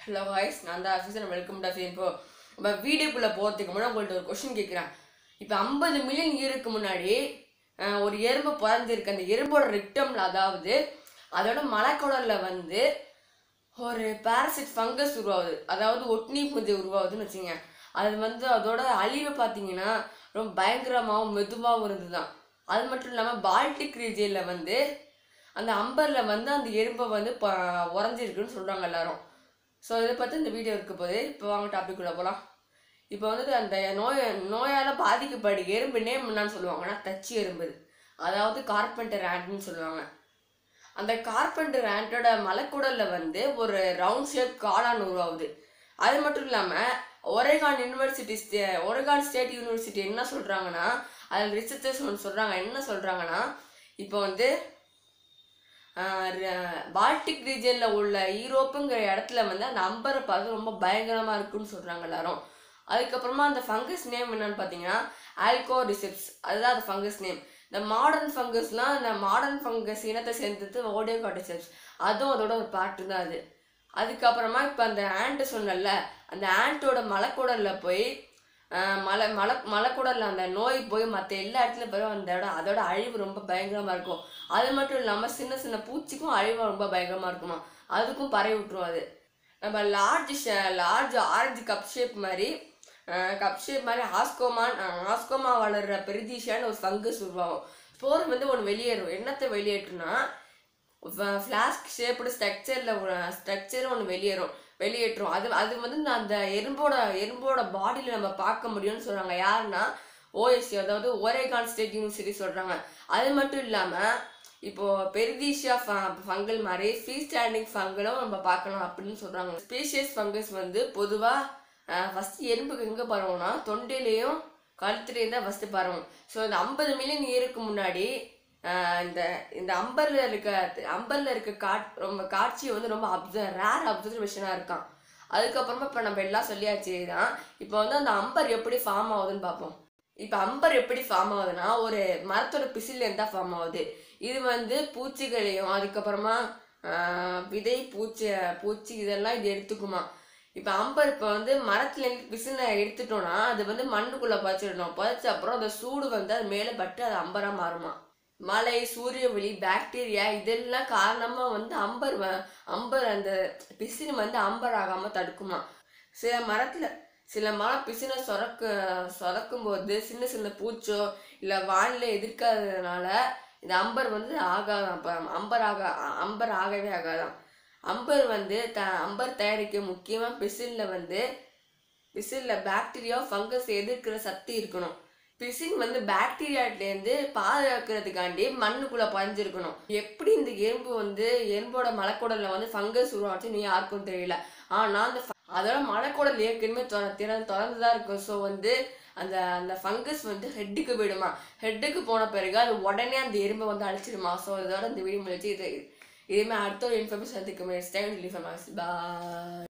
hello voice நான் தான் officer welcome to இப்போ நம்ம வீடியோக்குள்ளே போகிறதுக்கு முன்னாடி உங்கள்ட்ட ஒரு கொஷின் கேட்குறேன் இப்போ ஐம்பது மில்லியன் இயருக்கு முன்னாடி அஹ், ஒரு எறும்பு பிறந்திருக்கு அந்த எறும்போட ரிக்டம்ல அதாவது அதோட மலைக்குடலில் வந்து ஒரு பாரசிட் ஃபங்கஸ் உருவாகுது அதாவது ஒட்னி பூஞ்சை உருவாகுதுன்னு வச்சுங்க அது வந்து அதோட அழிவு பார்த்தீங்கன்னா ரொம்ப பயங்கரமாகவும் மெதுவாகவும் இருந்துதான் அது மட்டும் இல்லாமல் பால்டிக் ரீஜியனில் வந்து அந்த அம்பரில் வந்து அந்த எறும்பை வந்து ப உறைஞ்சிருக்குன்னு சொல்கிறாங்க எல்லாரும் ஸோ இதை பற்றி இந்த வீடியோ இருக்க போது இப்போ வாங்க டாபிக் உள்ள போகலாம் இப்போ வந்துட்டு அந்த நோய் நோயால் பாதிக்கப்பட்ட எறும்பு நேம் என்னன்னு சொல்லுவாங்கன்னா தச்சி எறும்பு அதாவது கார்பெண்டர் ஆண்ட்னு சொல்லுவாங்க அந்த கார்பெண்டர் ஆண்டோட மலைக்குடலில் வந்து ஒரு ரவுண்ட் ஷேப் காளான் உருவாகுது அது மட்டும் இல்லாமல் Oregon University state Oregon State University என்ன சொல்கிறாங்கன்னா அதில் ரிசர்ச்சர்ஸ் ஒன்று சொல்கிறாங்க என்ன சொல்கிறாங்கன்னா இப்போ வந்து ஆஹ் ர- பால்டிக் ரீஜனில் உள்ள ஈரோப்புங்கிற இடத்துல வந்து அந்த அம்பரை பார்த்து ரொம்ப பயங்கரமாக இருக்குன்னு சொல்கிறாங்க எல்லாரும் அதுக்கப்புறமா அந்த ஃபங்கஸ் நேம் என்னன்னு பார்த்தீங்கன்னா ஆல்கோ ரிசிப்ஸ் அதுதான் அந்த ஃபங்கஸ் நேம் இந்த மாடர்ன் ஃபங்கஸ்லாம் இந்த மாடர்ன் ஃபங்கஸ் இனத்தை சேர்ந்தது ஓடியோ காட்டிசெப்ஸ் அதுவும் அதோட ஒரு பாட்டு தான் அது அதுக்கப்புறமா இப்போ அந்த ஆண்ட்டு சொன்னல அந்த ஆண்ட்டோட மலைக்குடலில் போய் ஆஹ் மலை மலை மலைக்குடலில் அந்த நோய் போய் மற்ற எல்லா இடத்துலையும் போய் அந்த இடம் அதோட அழிவு ரொம்ப பயங்கரமாக இருக்கும் அது மட்டும் இல்லாமல் சின்ன சின்ன பூச்சிக்கும் அழிவு ரொம்ப பயங்கரமாக இருக்குமா அதுக்கும் பரவி விட்டுரும் அது நம்ம large large orange cup shape மாதிரி கப் ஷேப் மாதிரி ஆஸ்கோமான் ஆஸ்கோமா வளர்ற பெரிதீஷியான்னு ஒரு ஃபங்கஸ் உருவாகும் ஸ்போர் வந்து ஒன்று வெளியேறும் என்னத்தை வெளியேற்றுனா ஃப்ளாஸ்க் ஷேப்டு ஸ்ட்ரக்சரில் ஸ்ட்ரக்சர் ஒன்று வெளியேறும் வெளியேற்றும் அது அது வந்து நான் அந்த எறும்போட எறும்போட பாடியில் நம்ம பார்க்க முடியும்னு சொல்கிறாங்க யாருன்னா ஓஎஸ்சி அதாவது ஒரேகான் ஸ்டேட் யூனிவர்சிட்டி சொல்கிறாங்க அது மட்டும் இல்லாமல் இப்போ பெரிதீஷியா ஃபங்கல் மாதிரி ஃப்ரீ ஸ்டாண்டிங் ஃபங்கலும் நம்ம பார்க்கலாம் அப்படின்னு சொல்கிறாங்க ஸ்பீஷியஸ் ஃபங்கஸ் வந்து பொதுவாக ஃபஸ்ட்டு எறும்புக்கு எங்கே பரவும்னா தொண்டையிலையும் கழுத்துலேயும் தான் ஃபஸ்ட்டு பரவும் ஸோ இந்த ஐம்பது மில்லியன் இயருக்கு முன்னாடி ஆஹ் இந்த இந்த அம்பரில் இருக்க அம்பரில் இருக்க காட் ரொம்ப காட்சி வந்து ரொம்ப அப்சர் ரேர் அப்சர்வேஷனாக இருக்கான் அதுக்கப்புறமா இப்போ நம்ம எல்லாம் சொல்லியாச்சு தான் இப்போ வந்து அந்த அம்பர் எப்படி ஃபார்ம் ஆகுதுன்னு பார்ப்போம் இப்போ அம்பர் எப்படி ஃபார்ம் ஆகுதுன்னா ஒரு மரத்தோட பிசிலேருந்து தான் ஃபார்ம் ஆகுது இது வந்து பூச்சிகளையும் அதுக்கப்புறமா ஆஹ், விதை பூச்சி பூச்சி இதெல்லாம் இது எடுத்துக்குமா இப்போ அம்பர் இப்போ வந்து மரத்துலேருந்து பிசினை எடுத்துட்டோம்னா அது வந்து மண்ணுக்குள்ளே பதிச்சிடணும் பதிச்ச அப்புறம் அந்த சூடு வந்து அது மேலே பட்டு அது அம்பராக மாறுமா மழை சூரிய ஒளி பாக்டீரியா இதெல்லாம் காரணமாக வந்து அம்பர் வ- அம்பர் அந்த பிசின் வந்து அம்பர் ஆகாமல் தடுக்குமா சில மரத்தில் சில மரம் பிசினை சொரக்க சொரக்கும் போது சின்ன சின்ன பூச்சோ இல்லை வானிலை எதிர்க்காததுனால இந்த அம்பர் வந்து ஆகாதான் அப்போ அம்பர் ஆக அம்பர் ஆகவே ஆகாதான் அம்பர் வந்து த அம்பர் தயாரிக்க முக்கியமாக பிசினில் வந்து பிசினில் பாக்டீரியா ஃபங்கஸ் எதிர்க்கிற சக்தி இருக்கணும் பிசின் வந்து பாக்டீரியாட்டிலேருந்து பாதுகாக்கிறதுக்காண்டி மண்ணுக்குள்ளே பதிஞ்சிருக்கணும் எப்படி இந்த எறும்பு வந்து எறும்போட மலைக்குடலில் வந்து ஃபங்கஸ் உருவாச்சுன்னு யாருக்கும் தெரியல ஆனால் அந்த ஃப- அதோட மலைக்குடல் ஏற்கனவே திற திறந்து திறந்து தான் இருக்கும் ஸோ வந்து அந்த அந்த ஃபங்கஸ் வந்து ஹெட்டுக்கு போயிடுமா ஹெட்டுக்கு போன பிறகு அது உடனே அந்த எறும்பை வந்து அழிச்சிடுமா ஸோ இதோட இந்த வீடியோ முடிச்சு இது இதுமாதிரி அடுத்த ஒரு இன்ஃபர்மேஷன் அதுக்கு டைம் பாய்